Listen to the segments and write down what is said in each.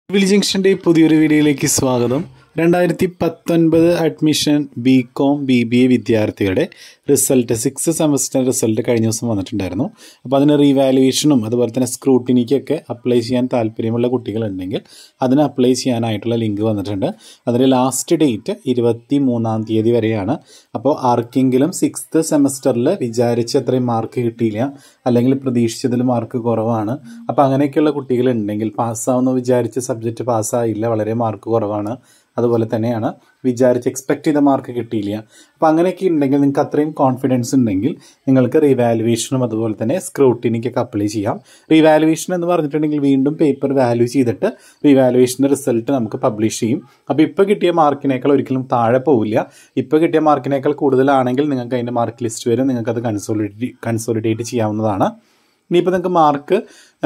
civil ജംഗ്ഷൻ്റെ പുതിയൊരു വീഡിയോയിലേക്ക് സ്വാഗതം രണ്ടായിരത്തി പത്തൊൻപത് admission B com B B A വിദ്യാർത്ഥികളുടെ റിസൾട്ട് സിക്സ് സെമസ്റ്റർ റിസൾട്ട് കഴിഞ്ഞ ദിവസം വന്നിട്ടുണ്ടായിരുന്നു അപ്പോൾ അതിന് റീവാലുവേഷനും അതുപോലെ തന്നെ സ്ക്രൂട്ടിനിക്കൊക്കെ അപ്ലൈ ചെയ്യാൻ താല്പര്യമുള്ള കുട്ടികളുണ്ടെങ്കിൽ അതിന് അപ്ലൈ ചെയ്യാനായിട്ടുള്ള ലിങ്ക് വന്നിട്ടുണ്ട് അതിൻ്റെ ലാസ്റ്റ് ഡേറ്റ് ഇരുപത്തി മൂന്നാം തീയതി വരെയാണ് അപ്പോൾ ആർക്കെങ്കിലും സിക്സ്ത് സെമസ്റ്ററിൽ വിചാരിച്ച അത്രയും മാർക്ക് കിട്ടിയില്ല അല്ലെങ്കിൽ പ്രതീക്ഷിച്ചതിൽ മാർക്ക് കുറവാണ് അപ്പോൾ അങ്ങനെയൊക്കെയുള്ള കുട്ടികളുണ്ടെങ്കിൽ പാസ്സാവുന്ന വിചാരിച്ച സബ്ജക്റ്റ് പാസ്സായില്ല വളരെ മാർക്ക് കുറവാണ് അതുപോലെ തന്നെയാണ് വിചാരിച്ച് എക്സ്പെക്ട് ചെയ്ത മാർക്ക് കിട്ടിയില്ല അപ്പോൾ അങ്ങനെയൊക്കെ ഉണ്ടെങ്കിൽ നിങ്ങൾക്ക് അത്രയും കോൺഫിഡൻസ് ഉണ്ടെങ്കിൽ നിങ്ങൾക്ക് റീവാലുവേഷനും അതുപോലെ തന്നെ സ്ക്രൂട്ടിനിക്കൊക്കെ അപ്ലൈ ചെയ്യാം റീവാലുവേഷൻ എന്ന് പറഞ്ഞിട്ടുണ്ടെങ്കിൽ വീണ്ടും പേപ്പർ വാല്യൂ ചെയ്തിട്ട് റീവാലുവേഷൻ്റെ റിസൾട്ട് നമുക്ക് പബ്ലിഷ് ചെയ്യും അപ്പോൾ ഇപ്പോൾ കിട്ടിയ മാർക്കിനേക്കാൾ ഒരിക്കലും താഴെ പോവില്ല ഇപ്പോൾ കിട്ടിയ മാർക്കിനേക്കാൾ കൂടുതലാണെങ്കിൽ നിങ്ങൾക്ക് അതിൻ്റെ മാർക്ക് ലിസ്റ്റ് വരും നിങ്ങൾക്കത് കൺസോളിഡേറ്റ് കൺസോളിഡേറ്റ് ചെയ്യാവുന്നതാണ് ഇനിയിപ്പോൾ നിങ്ങൾക്ക് മാർക്ക്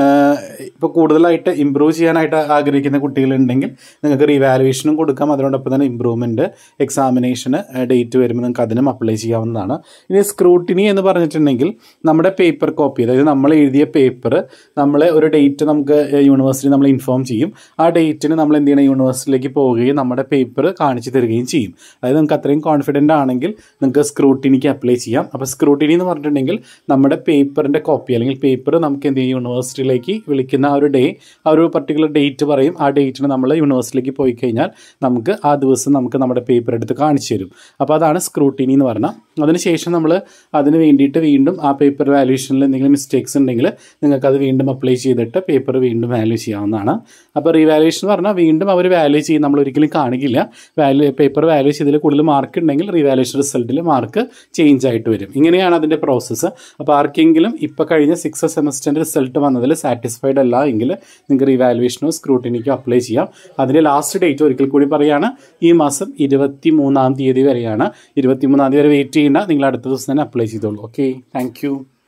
ഇപ്പോൾ കൂടുതലായിട്ട് ഇമ്പ്രൂവ് ചെയ്യാനായിട്ട് ആഗ്രഹിക്കുന്ന കുട്ടികളുണ്ടെങ്കിൽ നിങ്ങൾക്ക് റീവാലുവേഷനും കൊടുക്കാം അതിനോടൊപ്പം തന്നെ ഇമ്പ്രൂവ്മെൻറ്റ് എക്സാമിനേഷന് ഡേറ്റ് വരുമ്പോൾ നിങ്ങൾക്ക് അതിനും അപ്ലൈ ചെയ്യാവുന്നതാണ് ഇനി സ്ക്രൂട്ടിനി എന്ന് പറഞ്ഞിട്ടുണ്ടെങ്കിൽ നമ്മുടെ പേപ്പർ കോപ്പി അതായത് നമ്മൾ എഴുതിയ പേപ്പർ നമ്മൾ ഒരു ഡേറ്റ് നമുക്ക് യൂണിവേഴ്സിറ്റി നമ്മൾ ഇൻഫോം ചെയ്യും ആ ഡേറ്റിന് നമ്മൾ എന്ത് ചെയ്യണം യൂണിവേഴ്സിറ്റിയിലേക്ക് പോവുകയും നമ്മുടെ പേപ്പർ കാണിച്ചു തരികയും ചെയ്യും അതായത് നിങ്ങൾക്ക് അത്രയും കോൺഫിഡൻ്റ് ആണെങ്കിൽ നിങ്ങൾക്ക് സ്ക്രൂട്ടിനിക്ക് അപ്ലൈ ചെയ്യാം അപ്പോൾ സ്ക്രൂട്ടിനി എന്ന് പറഞ്ഞിട്ടുണ്ടെങ്കിൽ നമ്മുടെ പേപ്പറിൻ്റെ കോപ്പി അല്ലെങ്കിൽ പേപ്പർ നമുക്ക് എന്ത് ചെയ്യും യൂണിവേഴ്സിറ്റിയിലേക്ക് വിളിക്കുന്ന ആ ഒരു ഡേ ആ ഒരു പർട്ടിക്കുലർ ഡേറ്റ് പറയും ആ ഡേറ്റിന് നമ്മൾ യൂണിവേഴ്സിറ്റിയിലേക്ക് പോയി കഴിഞ്ഞാൽ നമുക്ക് ആ ദിവസം നമുക്ക് നമ്മുടെ പേപ്പർ എടുത്ത് കാണിച്ചു തരും അപ്പോൾ അതാണ് സ്ക്രൂട്ടിനി എന്ന് പറഞ്ഞാൽ അതിനുശേഷം നമ്മൾ അതിന് വേണ്ടിയിട്ട് വീണ്ടും ആ പേപ്പർ വാല്യൂഷനിൽ എന്തെങ്കിലും മിസ്റ്റേക്സ് ഉണ്ടെങ്കിൽ നിങ്ങൾക്ക് അത് വീണ്ടും അപ്ലൈ ചെയ്തിട്ട് പേപ്പർ വീണ്ടും വാല്യൂ ചെയ്യാവുന്നതാണ് അപ്പോൾ റീവാലുവേഷൻ എന്ന് പറഞ്ഞാൽ വീണ്ടും അവർ വാല്യൂ ചെയ്യും നമ്മൾ ഒരിക്കലും കാണിക്കില്ല വാല്യൂ പേപ്പർ വാല്യൂ ചെയ്തതിൽ കൂടുതൽ മാർക്ക് ഉണ്ടെങ്കിൽ റീവാലുവേഷൻ റിസൾട്ടിൽ മാർക്ക് ചേഞ്ച് ആയിട്ട് വരും ഇങ്ങനെയാണ് അതിൻ്റെ പ്രോസസ്സ് അപ്പോൾ ആർക്കെങ്കിലും ഇപ്പോൾ കഴിഞ്ഞ സിക്സ് സെമസ്റ്ററിൻ്റെ റിസൾട്ട് വന്നതിൽ സാറ്റിസ്ഫൈഡ് അല്ല എങ്കിൽ നിങ്ങൾക്ക് റീവാലുവേഷനോ സ്ക്രൂട്ടിനിക്കോ അപ്ലൈ ചെയ്യാം അതിൻ്റെ ലാസ്റ്റ് ഡേറ്റ് ഒരിക്കൽ കൂടി പറയുകയാണ് ഈ മാസം ഇരുപത്തി മൂന്നാം തീയതി വരെയാണ് ഇരുപത്തി മൂന്നാം തീയതി വരെ വെയിറ്റ് ചെയ്യേണ്ട നിങ്ങൾ അടുത്ത ദിവസം തന്നെ അപ്ലൈ ചെയ്തോളൂ ഓക്കെ താങ്ക്